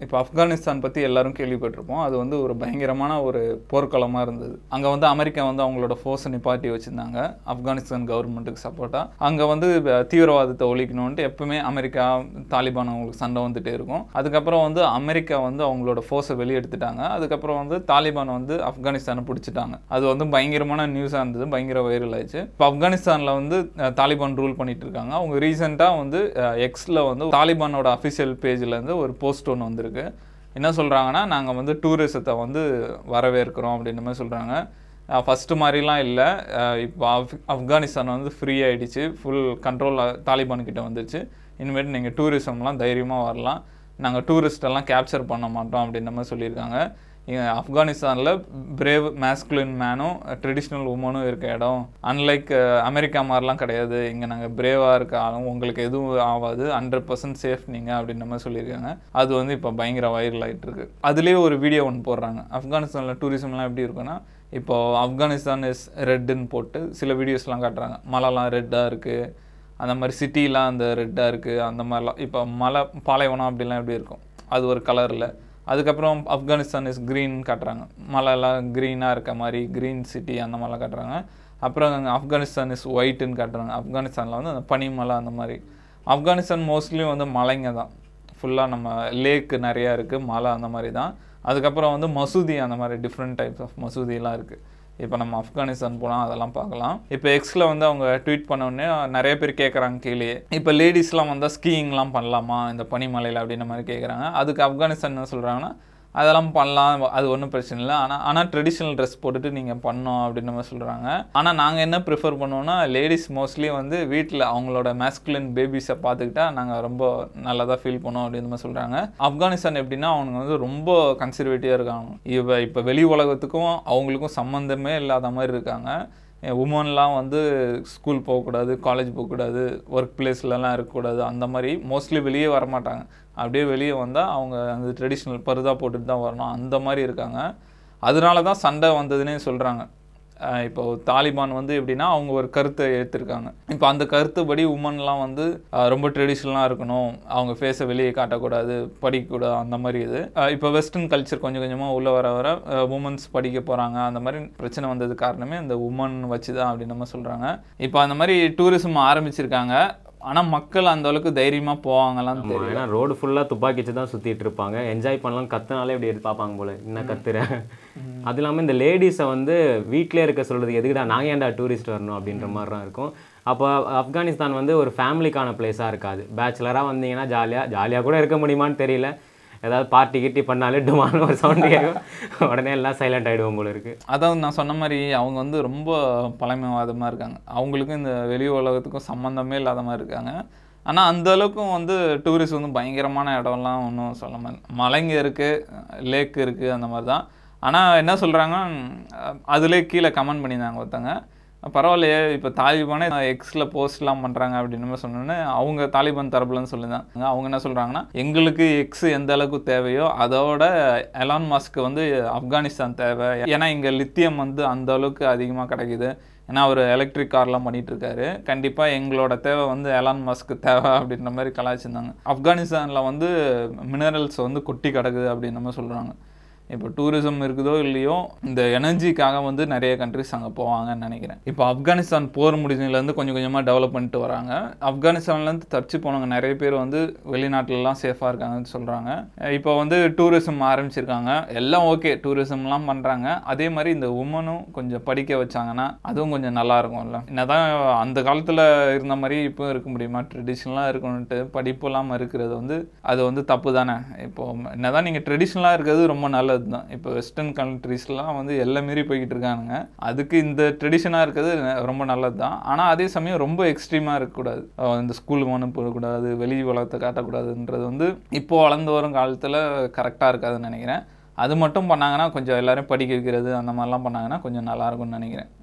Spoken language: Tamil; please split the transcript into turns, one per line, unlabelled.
இப்போ ஆப்கானிஸ்தான் பற்றி எல்லாரும் கேள்விப்பட்டிருப்போம் அது வந்து ஒரு பயங்கரமான ஒரு போர்க்களமாக இருந்தது அங்கே வந்து அமெரிக்கா வந்து அவங்களோட ஃபோர்ஸை நிப்பாட்டி வச்சுருந்தாங்க ஆப்கானிஸ்தான் கவர்மெண்ட்டுக்கு சப்போர்ட்டாக அங்கே வந்து வ- தீவிரவாதத்தை ஒழிக்கணும்ன்ட்டு எப்பவுமே அமெரிக்கா தாலிபான் அவங்களுக்கு சண்டை வந்துட்டே இருக்கும் அதுக்கப்புறம் வந்து அமெரிக்கா வந்து அவங்களோட ஃபோர்ஸை வெளியெடுத்துட்டாங்க அதுக்கப்புறம் வந்து தாலிபான் வந்து ஆப்கானிஸ்தானை பிடிச்சிட்டாங்க அது வந்து பயங்கரமான நியூஸாக இருந்தது பயங்கர வைரல் ஆயிடுச்சு இப்போ ஆப்கானிஸ்தானில் வந்து அஹ், தாலிபான் ரூல் பண்ணிட்டு இருக்காங்க அவங்க ரீசெண்டாக வந்து எக்ஸில் வந்து தாலிபானோட அஃபிஷியல் பேஜ்லேருந்து ஒரு போஸ்ட் ஒன்று வந்திருக்கு என்ன சொல்கிறாங்கன்னா நாங்கள் வந்து டூரிசத்தை வந்து வரவேற்கிறோம் அப்படின்ற மாதிரி சொல்கிறாங்க ஃபஸ்ட்டு மாதிரிலாம் இல்லை இப்போ ஆப் ஆப்கானிஸ்தான் வந்து ஃப்ரீ ஆயிடுச்சு ஃபுல் கண்ட்ரோல் தாலிபான் கிட்ட வந்துருச்சு இனிமேட்டு நீங்கள் டூரிசம்லாம் தைரியமாக வரலாம் நாங்கள் டூரிஸ்டெல்லாம் கேப்சர் பண்ண மாட்டோம் அப்படின்ற மாதிரி சொல்லியிருக்காங்க இங்க ஆப்கானிஸ்தானில் பிரேவ் மேஸ்குலின் மேனும் ட்ரெடிஷ்னல் உமனும் இருக்க இடம் அன்லைக் அமெரிக்கா மாதிரிலாம் கிடையாது இங்கே நாங்கள் பிரேவாக இருக்க ஆளும் உங்களுக்கு எதுவும் ஆகாது ஹண்ட்ரட் பர்சன்ட் சேஃப் நீங்கள் அப்படின்ற மாதிரி சொல்லியிருக்காங்க அது வந்து இப்போ பயங்கர வைரல் ஆகிட்டு இருக்கு அதுலேயே ஒரு வீடியோ ஒன்று போடுறாங்க ஆப்கானிஸ்தானில் டூரிசம்லாம் எப்படி இருக்குன்னா இப்போ ஆப்கானிஸ்தான் இஸ் ரெட்டுன்னு போட்டு சில வீடியோஸ்லாம் காட்டுறாங்க மலைலாம் ரெட்டாக இருக்குது அந்த மாதிரி சிட்டிலாம் அந்த ரெட்டாக இருக்குது அந்த மாதிரிலாம் இப்போ மலை பாலைவனம் அப்படிலாம் எப்படி இருக்கும் அது ஒரு கலரில் அதுக்கப்புறம் ஆப்கானிஸ்தான் இஸ் க்ரீன் காட்டுறாங்க மலைலாம் க்ரீனாக இருக்க மாதிரி க்ரீன் சிட்டி அந்த மாதிரிலாம் காட்டுறாங்க அப்புறம் அங்க ஆப்கானிஸ்தான் இஸ் ஒயிட்டுன்னு காட்டுறாங்க ஆப்கானிஸ்தானில் வந்து அந்த பனிமலை அந்த மாதிரி ஆப்கானிஸ்தான் மோஸ்ட்லி வந்து மலைங்க தான் ஃபுல்லாக நம்ம லேக்கு நிறையா இருக்குது மலை அந்த மாதிரி தான் அதுக்கப்புறம் வந்து மசூதி அந்த மாதிரி டிஃப்ரெண்ட் டைப்ஸ் ஆஃப் மசூதிலாம் இருக்குது இப்போ நம்ம ஆப்கானிஸ்தான் போனால் அதெல்லாம் பார்க்கலாம் இப்போ எக்ஸில் வந்து அவங்க ட்வீட் பண்ண உடனே நிறைய பேர் கேட்குறாங்க கீழே இப்போ லேடிஸ்லாம் வந்தால் ஸ்கீயிங்லாம் பண்ணலாமா இந்த பனிமலையில் அப்படின்ற மாதிரி கேட்குறாங்க அதுக்கு ஆப்கானிஸ்தான் என்ன சொல்கிறாங்கன்னா அதெல்லாம் பண்ணலாம் அது ஒன்றும் பிரச்சனை இல்லை ஆனால் ஆனால் ட்ரெடிஷ்னல் ட்ரெஸ் போட்டுட்டு நீங்கள் பண்ணோம் அப்படின்ற மாதிரி சொல்கிறாங்க ஆனால் நாங்கள் என்ன ப்ரிஃபர் பண்ணுவோம்னா லேடிஸ் மோஸ்ட்லி வந்து வீட்டில் அவங்களோட மேஸ்குலின் பேபிஸை பார்த்துக்கிட்டா நாங்கள் ரொம்ப நல்லதாக ஃபீல் பண்ணோம் அப்படின்ற மாதிரி சொல்கிறாங்க ஆப்கானிஸ்தான் எப்படின்னா அவங்க வந்து ரொம்ப கன்சர்வேட்டிவாக இருக்காங்க இப்போ இப்போ வெளி உலகத்துக்கும் அவங்களுக்கும் சம்மந்தமே இல்லாத மாதிரி இருக்காங்க உமன்லாம் வந்து ஸ்கூல் போகக்கூடாது காலேஜ் போகக்கூடாது ஒர்க் பிளேஸ்லலாம் இருக்கக்கூடாது அந்த மாதிரி மோஸ்ட்லி வெளியே வரமாட்டாங்க அப்படியே வெளியே வந்தால் அவங்க அந்த ட்ரெடிஷ்னல் பருதா போட்டுட்டு தான் வரணும் அந்த மாதிரி இருக்காங்க அதனால தான் சண்டை வந்ததுன்னே சொல்கிறாங்க இப்போ தாலிபான் வந்து எப்படின்னா அவங்க ஒரு கருத்தை எடுத்திருக்காங்க இப்போ அந்த கருத்துப்படி உமன்லாம் வந்து அஹ், ரொம்ப ட்ரெடிஷ்னலாக இருக்கணும் அவங்க ஃபேஸை வெளியே காட்டக்கூடாது படிக்கக்கூடாது அந்த மாதிரி இது அஹ், இப்போ வெஸ்டர்ன் கல்ச்சர் கொஞ்சம் கொஞ்சமாக உள்ளே வர வர உமன்ஸ் படிக்க போகிறாங்க அந்த மாதிரி பிரச்சனை வந்தது காரணமே இந்த உமன் வச்சு தான் அப்படின்னு நம்ம சொல்கிறாங்க இப்போ அந்த மாதிரி டூரிசம் ஆரம்பிச்சிருக்காங்க ஆனால் மக்கள் அந்த அளவுக்கு தைரியமாக போவாங்கலாம்
ஆமா,
தெரியும்
ஏன்னா ரோடு ஃபுல்லாக துப்பாக்கி வச்சு தான் சுற்றிட்டு இருப்பாங்க என்ஜாய் பண்ணலாம் கத்துனாலே இப்படி எடுத்து பார்ப்பாங்க போல என்ன கத்துற அது இல்லாமல் இந்த லேடிஸை வந்து வீட்டிலே இருக்க சொல்கிறது எதுக்குடா நாங்கள் ஏன்டா டூரிஸ்ட் வரணும் அப்படின்ற மாதிரி தான் இருக்கும் அப்போ ஆப்கானிஸ்தான் வந்து ஒரு ஃபேமிலிக்கான பிளேஸாக இருக்காது பேச்சுலராக வந்தீங்கன்னா ஜாலியாக ஜாலியாக கூட இருக்க முடியுமான்னு தெரியல ஏதாவது பார்ட்டி கிட்டி பண்ணாலே டுமான ஒரு சவுண்ட் கேட்கும் உடனே எல்லாம் சைலண்ட் ஆகிடுவோம் போல இருக்கு
அதான் நான் சொன்ன மாதிரி அவங்க வந்து ரொம்ப பழமைவாதமாக இருக்காங்க அவங்களுக்கும் இந்த வெளி உலகத்துக்கும் சம்மந்தமே இல்லாத மாதிரி இருக்காங்க ஆனால் அந்த அளவுக்கும் வந்து டூரிஸ்ட் வந்து பயங்கரமான இடம்லாம் ஒன்றும் சொல்ல மாதிரி மலைங்க இருக்குது லேக் இருக்குது அந்த மாதிரி தான் ஆனால் என்ன சொல்கிறாங்க அதுலேயே கீழே கமெண்ட் பண்ணியிருந்தாங்க ஒருத்தங்க பரவாயில்லையே இப்போ தாலிபானே எக்ஸில் போஸ்ட்லாம் பண்ணுறாங்க அப்படின்னு மாதிரி சொன்னோன்னே அவங்க தாலிபான் தரப்புலன்னு சொல்லியிருந்தாங்க அவங்க என்ன சொல்கிறாங்கன்னா எங்களுக்கு எக்ஸ் எந்த அளவுக்கு தேவையோ அதோட எலான் மாஸ்க்கு வந்து ஆப்கானிஸ்தான் தேவை ஏன்னா இங்கே லித்தியம் வந்து அந்த அளவுக்கு அதிகமாக கிடைக்குது ஏன்னா அவர் எலக்ட்ரிக் கார்லாம் பண்ணிட்டு இருக்காரு கண்டிப்பாக எங்களோட தேவை வந்து எலான் மாஸ்க்கு தேவை அப்படின்ற மாதிரி கலாய்ச்சிருந்தாங்க ஆப்கானிஸ்தானில் வந்து மினரல்ஸ் வந்து கொட்டி கிடக்குது அப்படின்ற மாதிரி சொல்கிறாங்க இப்போ டூரிசம் இருக்குதோ இல்லையோ இந்த எனர்ஜிக்காக வந்து நிறைய கண்ட்ரிஸ் அங்கே போவாங்கன்னு நினைக்கிறேன் இப்போ ஆப்கானிஸ்தான் போர் முடிஞ்சதுலேருந்து கொஞ்சம் கொஞ்சமாக டெவலப் பண்ணிட்டு வராங்க ஆப்கானிஸ்தான்லேருந்து தப்பிச்சு போனவங்க நிறைய பேர் வந்து வெளிநாட்டிலலாம் சேஃபாக இருக்காங்கன்னு சொல்கிறாங்க இப்போ வந்து டூரிசம் ஆரம்பிச்சிருக்காங்க எல்லாம் ஓகே டூரிசம்லாம் பண்ணுறாங்க அதே மாதிரி இந்த உமனும் கொஞ்சம் படிக்க வச்சாங்கன்னா அதுவும் கொஞ்சம் நல்லா இருக்கும்ல என்னதான் அந்த காலத்தில் இருந்த மாதிரி இப்போ இருக்க முடியுமா ட்ரெடிஷ்னலாக இருக்கணுன்ட்டு படிப்பு இல்லாமல் இருக்கிறது வந்து அது வந்து தப்பு தானே இப்போ என்னதான் நீங்கள் ட்ரெடிஷ்னலாக இருக்கிறது ரொம்ப நல்லது தான் இப்போ வெஸ்டர்ன் கண்ட்ரீஸ்லாம் வந்து எல்லாம் மீறி போய்கிட்டு இருக்கானுங்க அதுக்கு இந்த ட்ரெடிஷனாக இருக்கிறது ரொம்ப நல்லது தான் ஆனால் அதே சமயம் ரொம்ப எக்ஸ்ட்ரீமாக இருக்கக்கூடாது அஹ் இந்த ஸ்கூல் ஒன்றும் போகக்கூடாது வெளி உலகத்தை காட்டக்கூடாதுன்றது வந்து இப்போ வளர்ந்து வரும் காலத்தில் கரெக்டாக இருக்காதுன்னு நினைக்கிறேன் அது மட்டும் பண்ணாங்கன்னா கொஞ்சம் எல்லாரும் படிக்க வைக்கிறது அந்த மாதிரிலாம் பண்ணாங்கன்னா கொஞ்சம் நல்லா இருக்கும்னு நினைக்கிறேன்